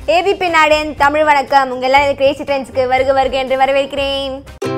ABP நாடன் தமிழ் வணக்கம் உங்கள் எல்லாரும் கிரேசி ட்ரெண்ட்ஸ்க்கு வருக வருக என்று வரவேற்கிறேன்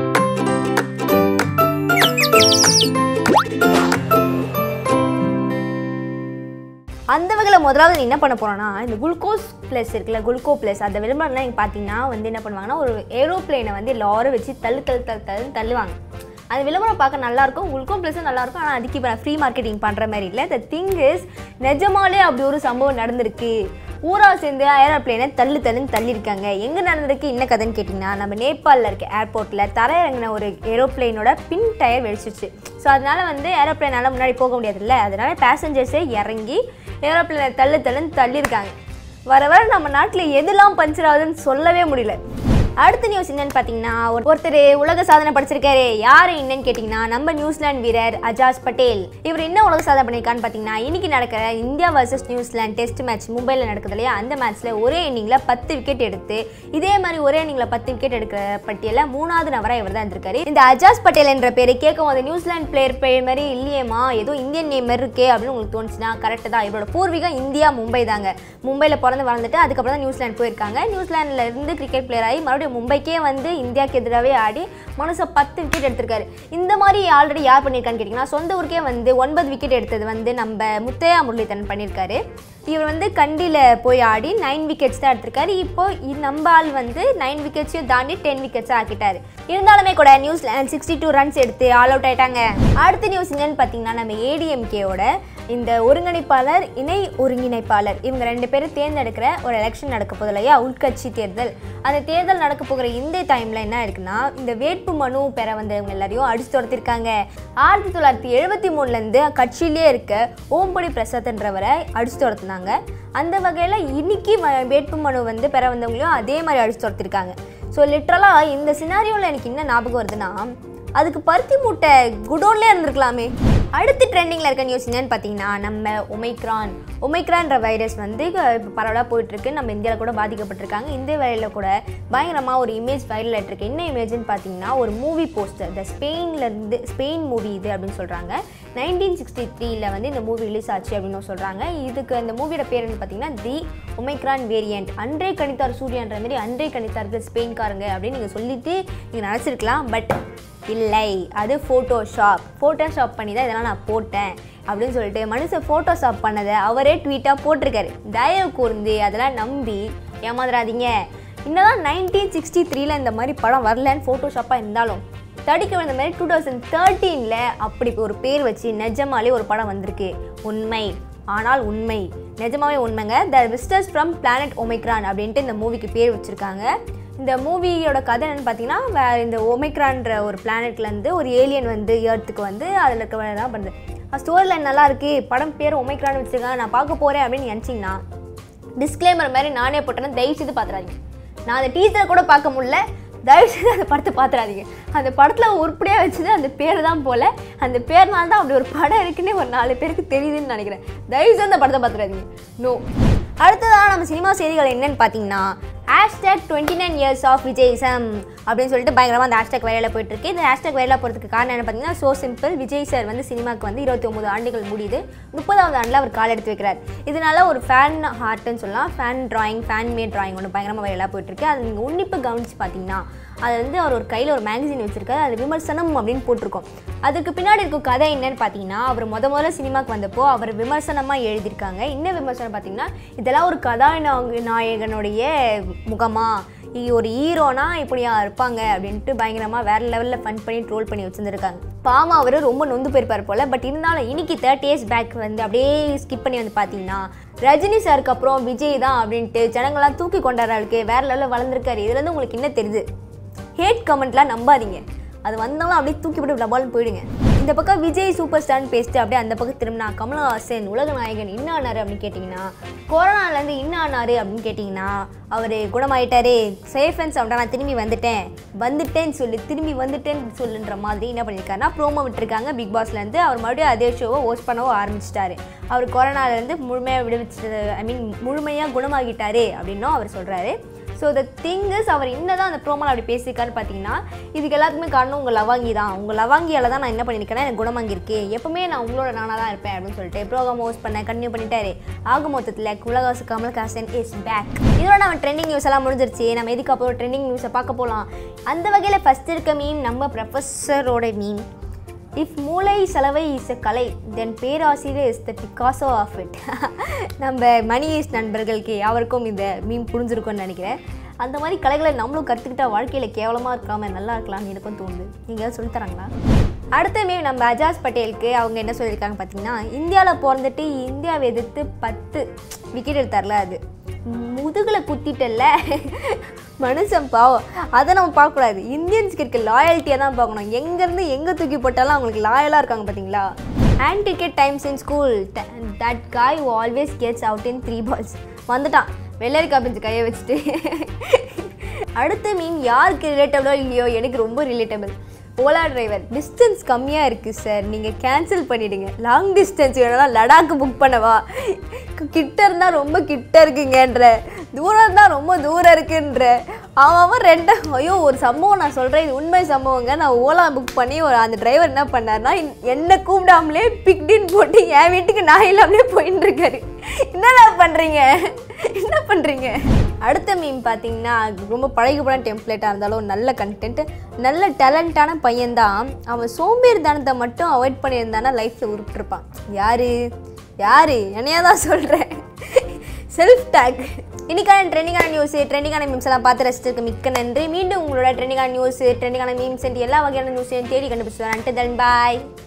அந்த வகையில் முதலாவது நீ என்ன பண்ண போறோம்னா இந்த குளுக்கோஸ் ப்ளஸ் இருக்குல்ல குளுக்கோ ப்ளஸ் அந்த விளம்பரம்லாம் நீங்கள் பார்த்தீங்கன்னா வந்து என்ன பண்ணுவாங்கன்னா ஒரு ஏரோப்ளேனை வந்து எல்லாரும் வச்சு தள்ளு தள்ளு தள்ளு தள்ளுன்னு தள்ளுவாங்க அந்த விளம்பரம் பார்க்க நல்லாயிருக்கும் குளுக்கோ ப்ளஸும் நல்லாயிருக்கும் ஆனால் அதுக்கு இப்போ ஃப்ரீ மார்க்கெட்டிங் பண்ணுற மாதிரி இல்லை த திங் இஸ் நிஜமாலே அப்படி ஒரு சம்பவம் நடந்திருக்கு ஊரா சேர்ந்து ஏரோப்ளேனை தள்ளு தள்ளுன்னு தள்ளியிருக்காங்க எங்கே நடந்திருக்கு என்ன கதைன்னு கேட்டிங்கன்னா நம்ம நேபாளில் இருக்க ஏர்போர்ட்டில் தரையிறங்கின ஒரு ஏரோப்ளேனோட பின் டயர் வெடிச்சிருச்சு ஸோ அதனால வந்து ஏரோப்ளேனால் முன்னாடி போக முடியாதுல்ல அதனால பேசஞ்சர்ஸே இறங்கி ஏரோப்ளேனை தள்ளு தள்ளுன்னு தள்ளியிருக்காங்க வர வர நம்ம நாட்டில் எதெல்லாம் பஞ்சர் ஆகுதுன்னு சொல்லவே முடியல அடுத்த நியூஸ் என்னன்னு பார்த்தீங்கன்னா ஒரு- ஒருத்தர் உலக சாதனை படிச்சிருக்காரு யார் என்னன்னு கேட்டிங்கன்னா நம்ம நியூசிலாந்து வீரர் அஜாஸ் பட்டேல் இவர் என்ன உலக சாதனை பண்ணியிருக்கான்னு பார்த்தீங்கன்னா இன்னைக்கு நடக்கிற India versus New Zealand test match மும்பையில் நடக்குது இல்லையா அந்த மேட்ச்சில் ஒரே இன்னிங்கில் பத்து விக்கெட் எடுத்து இதே மாதிரி ஒரே இன்னிங்கில் பத்து விக்கெட் எடுக்கிற பட்டியலில் மூணாவது நபராக இவர் தான் இருந்திருக்காரு இந்த அஜாஸ் பட்டேல் என்ற பேர் கேட்கும் போது நியூசிலாந்து பிளேயர் பேர் மாதிரி இல்லையேம்மா ஏதோ இந்தியன் நேம் மாதிரி இருக்கே அப்படின்னு உங்களுக்கு தோணுச்சுன்னா கரெக்டு தான் இவரோட பூர்வீகம் இந்தியா மும்பை தாங்க மும்பையில் பிறந்து வளர்ந்துட்டு அதுக்கப்புறம் தான் நியூசிலாந்து போயிருக்காங்க நியூசிலாந்துல இருந்து கிரிக்கெட் பிளேயர் ஆகி மறுபடியும் மும்பைக்கே வந்து இந்தியாவுக்கு எதிராகவே ஆடி மனுஷன் பத்து விக்கெட் எடுத்திருக்காரு இந்த மாதிரி ஆல்ரெடி யார் பண்ணியிருக்கான்னு கேட்டிங்கன்னா சொந்த ஊருக்கே வந்து ஒன்பது விக்கெட் எடுத்தது வந்து நம்ம முத்தையா முரளிதரன் பண்ணியிருக்காரு இவர் வந்து கண்டியில் போய் ஆடி நைன் விக்கெட்ஸ் தான் எடுத்திருக்காரு இப்போ இ- நம்ம ஆள் வந்து நைன் விக்கெட்ஸையும் தாண்டி டென் விக்கெட்ஸாக ஆக்கிட்டாரு இருந்தாலுமே கூட நியூஸ்லாந்து சிக்ஸ்டி டூ ரன்ஸ் எடுத்து ஆல் அவுட் ஆயிட்டாங்க அடுத்த நியூஸ் என்னன்னு பார்த்தீங்கன்னா நம்ம ஏடிஎம்கேவோட இந்த ஒருங்கிணைப்பாளர் இணை ஒருங்கிணைப்பாளர் இவங்க ரெண்டு பேரும் தேர்ந்தெடுக்கிற ஒரு எலெக்ஷன் நடக்க போகுது இல்லையா உள்கட்சி தேர்தல் அந்த தேர்தல் நடக்க போகிற இந்த டைமில் என்ன இருக்குன்னா இந்த வேட்பு மனு பெற வந்தவங்க எல்லாரையும் அடிச்சு துரத்திருக்காங்க ஆயிரத்தி தொள்ளாயிரத்தி எழுபத்தி மூணுலேருந்து கட்சியிலே இருக்க ஓம்பொடி பிரசாத்ன்றவரை அடிச்சு துரத்துனாங்க அந்த வகையில் இன்னைக்கு வ- வேட்பு மனு வந்து பெற வந்தவங்களையும் அதே மாதிரி அடிச்சு துரத்திருக்காங்க ஸோ லிட்ரலாக இந்த சினாரியோவில் எனக்கு என்ன ஞாபகம் வருதுன்னா அதுக்கு பருத்தி மூட்டை குடோன்லேயே இருந்திருக்கலாமே அடுத்து ட்ரெண்டிங்கில் இருக்க நியூஸ் என்னன்னு பார்த்தீங்கன்னா நம்ம ஒமைக்ரான் ஒமைக்ரான்ற வைரஸ் வந்து இப்போ பரவலாக போயிட்டுருக்கு நம்ம இந்தியாவில் கூட பாதிக்கப்பட்டிருக்காங்க இந்த வேலையில் கூட பயங்கரமாக ஒரு இமேஜ் வைரல் ஆகிட்டுருக்கு என்ன இமேஜ்னு பார்த்தீங்கன்னா ஒரு மூவி போஸ்டர் இந்த ஸ்பெயின்லேருந்து ஸ்பெயின் மூவி இது அப்படின்னு சொல்கிறாங்க நைன்டீன் சிக்ஸ்டி த்ரீல வந்து இந்த மூவி ரிலீஸ் ஆச்சு அப்படின்னு சொல்கிறாங்க இதுக்கு இந்த மூவியோட பேர் என்ன பார்த்தீங்கன்னா தி ஒமைக்ரான் வேரியண்ட் அன்றே கணித்தார் சூர்யான்ற மாதிரி அன்றே கணித்தார்கள் ஸ்பெயின்காரங்க அப்படின்னு நீங்கள் சொல்லிட்டு நீங்கள் நினச்சிருக்கலாம் பட் இல்லை அது ஃபோட்டோஷாப் ஃபோட்டோஷாப் பண்ணி தான் இதெல்லாம் நான் போட்டேன் அப்படின்னு சொல்லிட்டு மனுஷன் ஃபோட்டோஷாப் பண்ணதை அவரே ட்வீட்டாக போட்டிருக்காரு தயவு கூர்ந்து அதெல்லாம் நம்பி ஏமாந்துடாதீங்க இன்னதான் நைன்டீன் சிக்ஸ்டி த்ரீல இந்த மாதிரி படம் வரலன்னு ஃபோட்டோஷாப்பாக இருந்தாலும் தடிக்க வந்த மாதிரி டூ தௌசண்ட் தேர்ட்டீனில் அப்படி ஒரு பேர் வச்சு நிஜமாலே ஒரு படம் வந்திருக்கு உண்மை ஆனால் உண்மை நிஜமாவே உண்மைங்க the visitors from planet Omicron அப்படின்ட்டு இந்த மூவிக்கு பேர் வச்சுருக்காங்க இந்த மூவியோட கதை என்னன்னு பார்த்தீங்கன்னா வே- இந்த ஒமைக்ரான்ற ஒரு பிளானட்லேருந்து ஒரு ஏலியன் வந்து ஏர்த்துக்கு வந்து அதில் இருக்க வேலை தான் பண்ணுது ஸ்டோரி லைன் நல்லா இருக்கு படம் பேர் ஒமைக்ரான் வச்சுருக்காங்க நான் பார்க்க போகிறேன் அப்படின்னு நினச்சிங்கன்னா டிஸ்க்ளைமர் மாதிரி நானே போட்டேன்னா தயவு செய்து பார்த்துறாதீங்க நான் அந்த டீச்சரை கூட பார்க்க முடியல தயவு செய்து அந்த படத்தை பார்த்துறாதீங்க அந்த படத்தில் உருப்படியாக வச்சது அந்த பேர் தான் போல அந்த பேர்னால தான் அப்படி ஒரு படம் இருக்குன்னே ஒரு நாலு பேருக்கு தெரியுதுன்னு நினைக்கிறேன் தயவு செய்து அந்த படத்தை பார்த்துறாதீங்க நோ அடுத்ததாக நம்ம சினிமா செய்திகள் என்னன்னு பார்த்தீங்கன்னா hashtag twenty nine years of Vijayism அப்படின்னு சொல்லிட்டு பயங்கரமாக அந்த ஹேஷ்டேக் வைரலாக போயிட்டு இருக்கு இந்த ஹேஷ்டேக் வைரலாக போகிறதுக்கு காரணம் என்ன பார்த்தீங்கன்னா சோ சிம்பிள் விஜய் சார் வந்து சினிமாக்கு வந்து இருபத்தி ஒன்பது ஆண்டுகள் முடியுது முப்பதாவது ஆண்டில் அவர் கால் எடுத்து வைக்கிறார் இதனால ஒரு ஃபேன் ஹார்ட்னு சொல்லலாம் fan drawing fan made drawing ஒன்று பயங்கரமாக வைரலாக போயிட்டு இருக்கு அது நீங்கள் உன்னிப்பு கவனிச்சு பார்த்தீங்கன்னா அது வந்து அவர் ஒரு கையில் ஒரு மேகசின் வச்சிருக்காரு அது விமர்சனம் அப்படின்னு போட்டிருக்கோம் அதுக்கு பின்னாடி இருக்க கதை என்னன்னு பார்த்தீங்கன்னா அவர் முத முதல்ல சினிமாக்கு வந்தப்போ அவர் விமர்சனமாக எழுதியிருக்காங்க என்ன விமர்சனம் பார்த்தீங்கன்னா இதெல்லாம் ஒரு கதாநாயக நாயகனுடைய முகமா இ- ஒரு ஹீரோனா இப்படியா இருப்பாங்க அப்படின்ட்டு பயங்கரமாக வேற லெவலில் ஃபன் பண்ணி ட்ரோல் பண்ணி வச்சுருந்துருக்காங்க பாவம் அவர் ரொம்ப நொந்து போயிருப்பார் போல் பட் இருந்தாலும் இன்னைக்கு தேர்ட்டி இயர்ஸ் பேக் வந்து அப்படியே ஸ்கிப் பண்ணி வந்து பார்த்தீங்கன்னா ரஜினி சாருக்கு அப்புறம் விஜய் தான் அப்படின்ட்டு ஜனங்களாம் தூக்கி கொண்டாடுறாளுக்கு வேற லெவலில் வளர்ந்துருக்காரு இதுலேருந்து உங்களுக்கு என்ன தெரியுது ஹேட் கமெண்ட்லாம் நம்பாதீங்க அது வந்தாலும் அப்படியே தூக்கி போட்டு டபால்னு போயிடுங்க இந்த பக்கம் விஜய் சூப்பர் ஸ்டார்னு பேசிட்டு அப்படியே அந்த பக்கம் திரும்பினா கமலஹாசன் உலக நாயகன் என்ன ஆனாரு அப்படின்னு கேட்டிங்கன்னா கொரோனாலேருந்து என்ன ஆனாரு அப்படின்னு கேட்டிங்கன்னா அவர் குணமாயிட்டாரு சேஃப் அண்ட் சவுண்டாக நான் திரும்பி வந்துட்டேன் வந்துட்டேன்னு சொல்லி திரும்பி வந்துட்டேன்னு சொல்லுன்ற மாதிரி என்ன பண்ணியிருக்காருன்னா ப்ரோமோ விட்டுருக்காங்க பிக் பாஸ்லேருந்து அவர் மறுபடியும் அதே ஷோவை ஹோஸ்ட் பண்ணவும் ஆரம்பிச்சிட்டாரு அவர் கொரோனாலேருந்து முழுமையாக விடுவிச்சு ஐ மீன் முழுமையாக குணமாகிட்டாரு அப்படின்னும் அவர் சொல்கிறாரு ஸோ த திங்கஸ் அவர் என்னதான் அந்த ப்ரோமோல அப்படி பேசியிருக்காருன்னு பார்த்தீங்கன்னா இதுக்கு எல்லாத்துக்குமே காரணம் உங்கள் லவாங்கி தான் உங்கள் லவாங்கியால் தான் நான் என்ன பண்ணியிருக்கேன்னா எனக்கு குணமாங்கி இருக்கு எப்பவுமே நான் உங்களோட நானாக தான் இருப்பேன் அப்படின்னு சொல்லிட்டு ப்ரோக்ராம் ஹோஸ்ட் பண்ண கன்டினியூ பண்ணிட்டாரு ஆக மொத்தத்தில் உலகாசு கமல்ஹாசன் இஸ் பேக் இதோட நம்ம ட்ரெண்டிங் நியூஸ் எல்லாம் முடிஞ்சிருச்சு நம்ம எதுக்கு அப்புறம் ட்ரெண்டிங் நியூஸை பார்க்க போகலாம் அந்த வகையில் ஃபஸ்ட் இருக்க மீம் நம்ம ப்ரொஃபஸரோட மீம் இஃப் மூளை செலவை இஸ் அ கலை தென் பேராசிரியர் is the Picasso of it நம்ம மணியேஷ் நண்பர்களுக்கு அவருக்கும் இந்த மீன் புரிஞ்சிருக்கும்னு நினைக்கிறேன் அந்த மாதிரி கலைகளை நம்மளும் கற்றுக்கிட்டா வாழ்க்கையில் கேவலமாக இருக்காம நல்லா இருக்கலாம்னு எனக்கும் தோணுது நீங்கள் சொல்லித் தராங்களா அடுத்த மீம் நம்ம அஜாஸ் பட்டேலுக்கு அவங்க என்ன சொல்லியிருக்காங்க பார்த்தீங்கன்னா இந்தியாவில் பிறந்துட்டு இந்தியாவை எதிர்த்து பத்து விக்கெட் எடுத்தார்ல அது முதுகில் குத்திட்டல்ல மனுஷன் பாவம் அதை நம்ம பார்க்கக்கூடாது இந்தியன்ஸ்க்கு இருக்க லாயல்ட்டியாக தான் பார்க்கணும் எங்கேருந்து எங்கே தூக்கி போட்டாலும் அவங்களுக்கு லாயலாக இருக்காங்க பார்த்தீங்களா and cricket times in school that guy always gets out in three balls வந்துட்டான் வெள்ளரிக்கா பிஞ்சு கையை வச்சுட்டு அடுத்த மீன் யாருக்கு ரிலேட்டபிளோ இல்லையோ எனக்கு ரொம்ப ரிலேட்டபிள் ஓலா டிரைவர் டிஸ்டன்ஸ் கம்மியாக இருக்குது சார் நீங்கள் கேன்சல் பண்ணிவிடுங்க லாங் டிஸ்டன்ஸ் வேணும்னா லடாக்கு புக் பண்ணவா கு- கிட்ட இருந்தால் ரொம்ப கிட்ட இருக்குங்கன்ற தூரம் இருந்தால் ரொம்ப தூரம் இருக்குன்ற அவன் அவன் ரெண்டு ஐயோ ஒரு சம்பவம் நான் சொல்கிறேன் இது உண்மை சம்பவங்க நான் ஓலா புக் பண்ணி ஒரு அந்த டிரைவர் என்ன பண்ணார்னா என்- என்னை கூப்பிடாமலே பிக்டின் போட்டு என் வீட்டுக்கு நான் இல்லாமலே போயின்னு இருக்காரு என்னடா பண்ணுறீங்க என்ன பண்ணுறீங்க அடுத்த மீன் பார்த்தீங்கன்னா ரொம்ப பழகுபடான டெம்ப்ளேட்டாக இருந்தாலும் நல்ல கண்டென்ட் நல்ல டேலண்டான பையன்தான் அவன் சோம்பேறித்தனத்தை மட்டும் அவாய்ட் பண்ணியிருந்தானா லைஃப்பில் உருப்பிட்டுருப்பான் யாரு யாரு என்னையா தான் சொல்கிறேன் செல்ஃப் டேக் இன்னைக்கான ட்ரெண்டிங்கான நியூஸ் ட்ரெண்டிங்கான மீம்ஸ் எல்லாம் பார்த்து ரசிச்சிருக்கு மிக்க நன்றி மீண்டும் உங்களோட ட்ரெண்டிங்கான நியூஸ் ட்ரெண்டிங்கான மீம்ஸ் எல்லா வகையான நியூஸையும் தேடி கண்டுபிடிச்சு வரேன் பாய்